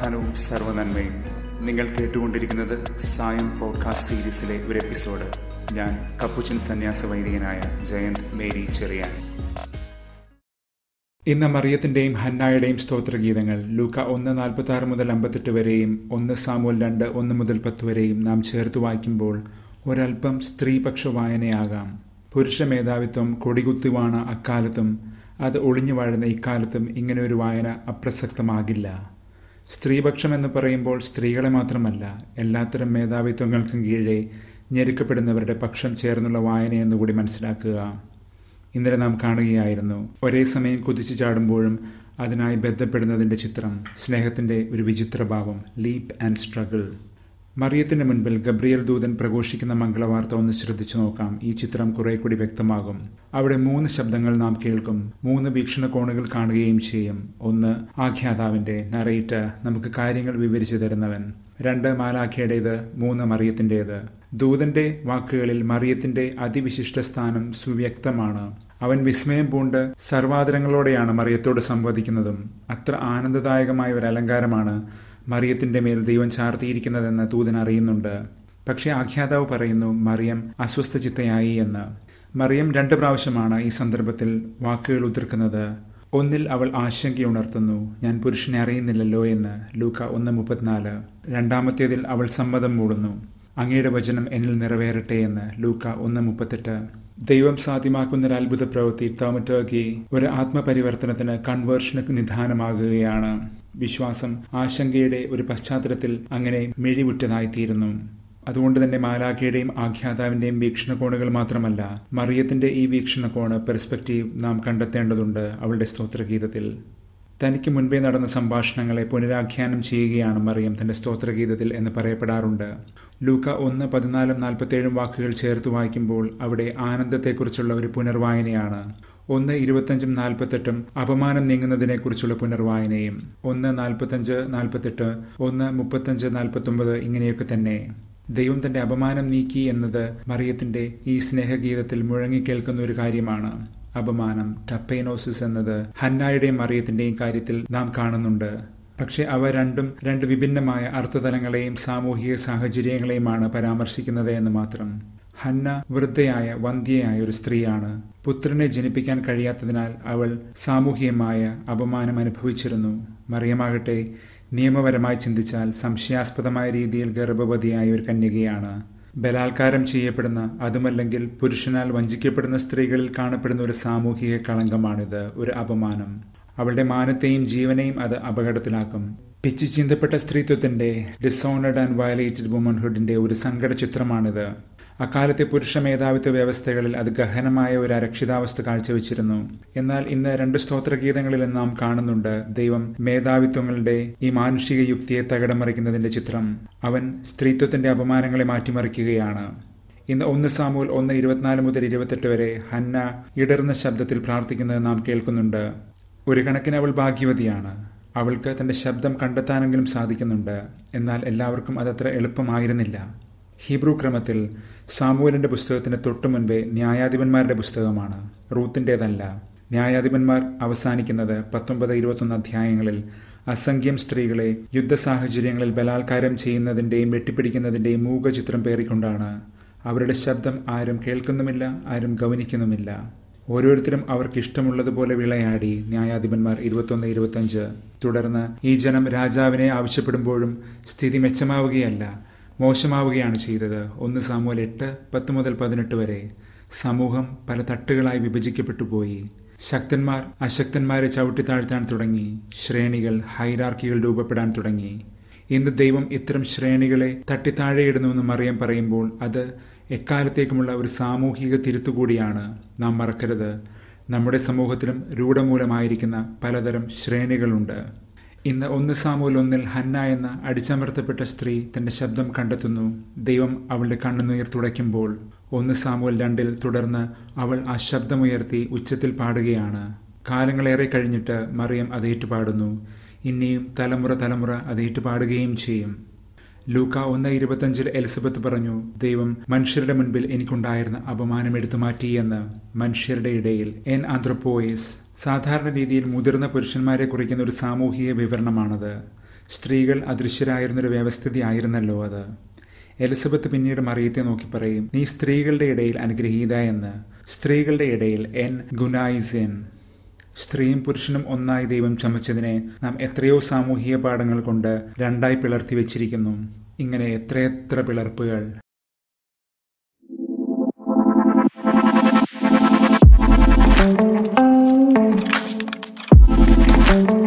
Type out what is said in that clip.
സമാധാനവും സർവ്വനന്മയും നിങ്ങൾ കേട്ടുകൊണ്ടിരിക്കുന്നത് സായം പോഡ്കാസ്റ്റ് സീരീസിലെ ഒരു എപ്പിസോഡ് ഞാൻ കപ്പുച്ചൻ സന്യാസ വൈദികനായ ജയന്ത് മേരി ചെറിയാൻ ഇന്ന് മറിയത്തിന്റെയും ഹന്നായുടെയും സ്തോത്രഗീതങ്ങൾ ലൂക്ക ഒന്ന് നാൽപ്പത്തി ആറ് മുതൽ അമ്പത്തെട്ട് വരെയും ഒന്ന് സാമൂൽ രണ്ട് ഒന്ന് മുതൽ പത്ത് വരെയും നാം ചേർത്ത് വായിക്കുമ്പോൾ ഒരൽപ്പം സ്ത്രീപക്ഷ വായനയാകാം പുരുഷ മേധാവിത്വം കൊടികുത്തിവാണ അക്കാലത്തും അത് ഒളിഞ്ഞു വാഴുന്ന ഇക്കാലത്തും ഇങ്ങനെ ഒരു വായന അപ്രസക്തമാകില്ല സ്ത്രീപക്ഷം എന്ന് പറയുമ്പോൾ സ്ത്രീകളെ മാത്രമല്ല എല്ലാത്തരം മേധാവിത്വങ്ങൾക്കും കീഴെ ഞെരുക്കപ്പെടുന്നവരുടെ പക്ഷം ചേർന്നുള്ള വായന എന്നുകൂടി മനസ്സിലാക്കുക ഇന്നലെ നാം കാണുകയായിരുന്നു ഒരേ സമയം കുതിച്ചു ചാടുമ്പോഴും അതിനായി ബന്ധപ്പെടുന്നതിന്റെ ചിത്രം സ്നേഹത്തിന്റെ ഒരു വിചിത്രഭാവം ലീപ്പ് ആൻഡ് സ്ട്രഗിൾ മറിയത്തിന്റെ മുൻപിൽ ഗബ്രിയൽ ദൂതൻ പ്രഘോഷിക്കുന്ന മംഗളവാർത്ത ഒന്ന് ശ്രദ്ധിച്ചു നോക്കാം ഈ ചിത്രം കുറെ കൂടി വ്യക്തമാകും അവിടെ മൂന്ന് ശബ്ദങ്ങൾ നാം കേൾക്കും മൂന്ന് വീക്ഷണകോണുകൾ കാണുകയും ചെയ്യും ഒന്ന് ആഖ്യാതാവിന്റെ നറേറ്റർ നമുക്ക് കാര്യങ്ങൾ വിവരിച്ചു തരുന്നവൻ രണ്ട് മാലാഖയുടേത് മൂന്ന് മറിയത്തിന്റേത് ദൂതന്റെ വാക്കുകളിൽ മറിയത്തിന്റെ അതിവിശിഷ്ട സ്ഥാനം സുവ്യക്തമാണ് അവൻ വിസ്മയം പൂണ്ട് സർവാദരങ്ങളോടെയാണ് മറിയത്തോട് സംവദിക്കുന്നതും അത്ര ആനന്ദദായകമായ ഒരു അലങ്കാരമാണ് മറിയത്തിന്റെ മേൽ ദൈവം ചാർത്തിയിരിക്കുന്നതെന്ന് ദൂതൻ അറിയുന്നുണ്ട് പക്ഷെ ആഖ്യാതാവ് പറയുന്നു മറിയം അസ്വസ്ഥചിത്തയായി എന്ന് മറിയം രണ്ട് പ്രാവശ്യമാണ് ഈ സന്ദർഭത്തിൽ വാക്കുകൾ ഉതിർക്കുന്നത് ഒന്നിൽ അവൾ ആശങ്കയുണർത്തുന്നു ഞാൻ പുരുഷനെ അറിയുന്നില്ലല്ലോ എന്ന് ലൂക്ക ഒന്ന് മുപ്പത്തിനാല് രണ്ടാമത്തേതിൽ അവൾ സമ്മതം മൂടുന്നു അങ്ങയുടെ വചനം എന്നിൽ നിറവേറട്ടെ എന്ന് ലൂക്ക ഒന്ന് മുപ്പത്തെട്ട് ദൈവം സാധ്യമാക്കുന്ന ഒരു അത്ഭുത പ്രവൃത്തി തോമറ്റോക്കി ഒരു ആത്മപരിവർത്തനത്തിന് കൺവേർഷന് നിധാനമാകുകയാണ് വിശ്വാസം ആശങ്കയുടെ ഒരു പശ്ചാത്തലത്തിൽ അങ്ങനെ മിഴിവുറ്റതായിത്തീരുന്നു അതുകൊണ്ട് തന്നെ മാലാഖയുടെയും ആഖ്യാതാവിന്റെയും വീക്ഷണകോണുകൾ മാത്രമല്ല മറിയത്തിന്റെ ഈ വീക്ഷണകോണ് പെർസ്പെക്റ്റീവ് നാം കണ്ടെത്തേണ്ടതുണ്ട് അവളുടെ സ്തോത്രഗീതത്തിൽ തനിക്ക് മുൻപേ നടന്ന സംഭാഷണങ്ങളെ പുനരാഖ്യാനം ചെയ്യുകയാണ് മറിയം തന്റെ സ്തോത്രഗീതത്തിൽ എന്ന് പറയപ്പെടാറുണ്ട് ലൂക്ക ഒന്ന് പതിനാലും നാൽപ്പത്തേഴും വാക്കുകൾ ചേർത്ത് വായിക്കുമ്പോൾ അവിടെ ആനന്ദത്തെക്കുറിച്ചുള്ള ഒരു പുനർവായനയാണ് ഒന്ന് ഇരുപത്തഞ്ചും നാൽപ്പത്തെട്ടും അപമാനം നീങ്ങുന്നതിനെക്കുറിച്ചുള്ള പുനർവായനയും ഒന്ന് നാൽപ്പത്തഞ്ച് നാൽപ്പത്തെട്ട് ഒന്ന് മുപ്പത്തഞ്ച് നാൽപ്പത്തൊമ്പത് ഇങ്ങനെയൊക്കെ തന്നെ ദൈവം തന്റെ അപമാനം നീക്കി എന്നത് മറിയത്തിന്റെ ഈ സ്നേഹഗീതത്തിൽ മുഴങ്ങിക്കേൾക്കുന്ന ഒരു കാര്യമാണ് അപമാനം ടപ്പൈനോസിസ് എന്നത് ഹന്നായുടെയും മറിയത്തിന്റെയും കാര്യത്തിൽ നാം കാണുന്നുണ്ട് പക്ഷെ അവ രണ്ടും രണ്ട് വിഭിന്നമായ അർത്ഥതലങ്ങളെയും സാമൂഹിക സാഹചര്യങ്ങളെയുമാണ് പരാമർശിക്കുന്നത് എന്ന് മാത്രം ഹന്ന വൃദ്ധയായ വന്ധ്യയായ ഒരു സ്ത്രീയാണ് പുത്രനെ ജനിപ്പിക്കാൻ കഴിയാത്തതിനാൽ അവൾ സാമൂഹികമായ അപമാനം അനുഭവിച്ചിരുന്നു മറിയമാകട്ടെ നിയമപരമായി ചിന്തിച്ചാൽ സംശയാസ്പദമായ രീതിയിൽ ഗർഭവതിയായ ഒരു കന്യകയാണ് ബലാത്കാരം ചെയ്യപ്പെടുന്ന അതുമല്ലെങ്കിൽ പുരുഷനാൽ വഞ്ചിക്കപ്പെടുന്ന സ്ത്രീകളിൽ കാണപ്പെടുന്ന ഒരു സാമൂഹിക കളങ്കമാണിത് ഒരു അപമാനം അവളുടെ മാനത്തെയും ജീവനെയും അത് അപകടത്തിലാക്കും പിച്ചു ചിന്തപ്പെട്ട സ്ത്രീത്വത്തിന്റെ ഡിസോണഡ് ആൻഡ് വയലേറ്റഡ് വുമൻഹുഡിന്റെ ഒരു സങ്കട ചിത്രമാണിത് അക്കാലത്തെ പുരുഷ മേധാവിത്വ വ്യവസ്ഥകളിൽ അത് ഗഹനമായ ഒരു അരക്ഷിതാവസ്ഥ കാഴ്ചവെച്ചിരുന്നു എന്നാൽ ഇന്ന് രണ്ട് സ്തോത്രഗീതങ്ങളിൽ നാം കാണുന്നുണ്ട് ദൈവം മേധാവിത്വങ്ങളുടെ ഈ മാനുഷിക യുക്തിയെ തകിടം മറിക്കുന്നതിന്റെ ചിത്രം അവൻ സ്ത്രീത്വത്തിന്റെ അപമാനങ്ങളെ മാറ്റിമറിക്കുകയാണ് ഇന്ന് ഒന്ന് സാമൂൽ ഒന്ന് ഇരുപത്തിനാല് മുതൽ ഇരുപത്തെട്ട് വരെ ഹന്ന ഇടർന്ന ശബ്ദത്തിൽ പ്രാർത്ഥിക്കുന്നത് നാം കേൾക്കുന്നുണ്ട് ഒരു കണക്കിന് അവൾ ഭാഗ്യവതിയാണ് അവൾക്ക് തന്റെ ശബ്ദം കണ്ടെത്താനെങ്കിലും സാധിക്കുന്നുണ്ട് എന്നാൽ എല്ലാവർക്കും അതത്ര എളുപ്പമായിരുന്നില്ല ഹീബ്രു ക്രമത്തിൽ സാമൂലിന്റെ പുസ്തകത്തിന് തൊട്ടു മുൻപേ ന്യായാധിപന്മാരുടെ പുസ്തകമാണ് റൂത്തിൻ്റെതല്ല ന്യായാധിപന്മാർ അവസാനിക്കുന്നത് പത്തൊമ്പത് ഇരുപത്തൊന്ന് അധ്യായങ്ങളിൽ അസംഖ്യം സ്ത്രീകളെ യുദ്ധ സാഹചര്യങ്ങളിൽ ബലാത്കാരം ചെയ്യുന്നതിന്റെയും വെട്ടിപ്പിടിക്കുന്നതിന്റെയും മൂകചിത്രം പേറിക്കൊണ്ടാണ് അവരുടെ ശബ്ദം ആരും കേൾക്കുന്നുമില്ല ആരും ഗവനിക്കുന്നുമില്ല ഓരോരുത്തരും അവർക്ക് ഇഷ്ടമുള്ളതുപോലെ വിളയാടി ന്യായാധിപന്മാർ ഇരുപത്തൊന്ന് ഇരുപത്തഞ്ച് തുടർന്ന് ഈ ജനം രാജാവിനെ ആവശ്യപ്പെടുമ്പോഴും സ്ഥിതി മെച്ചമാവുകയല്ല മോശമാവുകയാണ് ചെയ്തത് ഒന്ന് സാമൂൽ എട്ട് പത്ത് മുതൽ പതിനെട്ട് വരെ സമൂഹം പല തട്ടുകളായി വിഭജിക്കപ്പെട്ടു പോയി ശക്തന്മാർ അശക്തന്മാരെ ചവിട്ടിത്താഴ്ത്താൻ തുടങ്ങി ശ്രേണികൾ ഹൈറാർക്കികൾ രൂപപ്പെടാൻ തുടങ്ങി ഇന്ന് ദൈവം ഇത്തരം ശ്രേണികളെ തട്ടിത്താഴെയിടുന്നുവെന്ന് മറിയം പറയുമ്പോൾ അത് എക്കാലത്തേക്കുമുള്ള ഒരു സാമൂഹിക തിരുത്തുകൂടിയാണ് നാം മറക്കരുത് നമ്മുടെ സമൂഹത്തിലും രൂഢമൂലമായിരിക്കുന്ന പലതരം ശ്രേണികളുണ്ട് ഇന്ന് ഒന്ന് സാമൂൽ ഒന്നിൽ ഹന്ന എന്ന അടിച്ചമർത്തപ്പെട്ട സ്ത്രീ തന്റെ ശബ്ദം കണ്ടെത്തുന്നു ദൈവം അവളുടെ കണ്ണുനീർ തുടയ്ക്കുമ്പോൾ ഒന്ന് സാമൂൽ രണ്ടിൽ തുടർന്ന് അവൾ ആ ശബ്ദമുയർത്തി ഉച്ചത്തിൽ പാടുകയാണ് കാലങ്ങളേറെ കഴിഞ്ഞിട്ട് മറിയം അത് ഏറ്റുപാടുന്നു ഇനിയും തലമുറ തലമുറ അത് ഏറ്റുപാടുകയും ചെയ്യും ലൂക്ക ഒന്ന് ഇരുപത്തഞ്ചിൽ എലിസബത്ത് പറഞ്ഞു ദൈവം മനുഷ്യരുടെ മുൻപിൽ എനിക്കുണ്ടായിരുന്ന അപമാനം എടുത്തു മാറ്റിയെന്ന് മനുഷ്യരുടെ ഇടയിൽ എൻ ആന്ത്രപ്പോയിസ് സാധാരണ രീതിയിൽ മുതിർന്ന പുരുഷന്മാരെ കുറിക്കുന്ന ഒരു സാമൂഹിക വിവരണമാണത് സ്ത്രീകൾ അദൃശ്യരായിരുന്നൊരു വ്യവസ്ഥിതി ആയിരുന്നല്ലോ അത് എലിസബത്ത് പിന്നീട് മറിയത്തെ നോക്കി പറയും നീ സ്ത്രീകളുടെ ഇടയിൽ അനുഗ്രഹീത എന്ന് സ്ത്രീകളുടെ ഇടയിൽ എൻ ഗുനായിസെൻ സ്ത്രീയും പുരുഷനും ഒന്നായി ദൈവം ചമച്ചതിനെ നാം എത്രയോ സാമൂഹിക പാഠങ്ങൾ കൊണ്ട് രണ്ടായി പിളർത്തി വെച്ചിരിക്കുന്നു ഇങ്ങനെ എത്രയെത്ര പിളർപ്പുകൾ thank you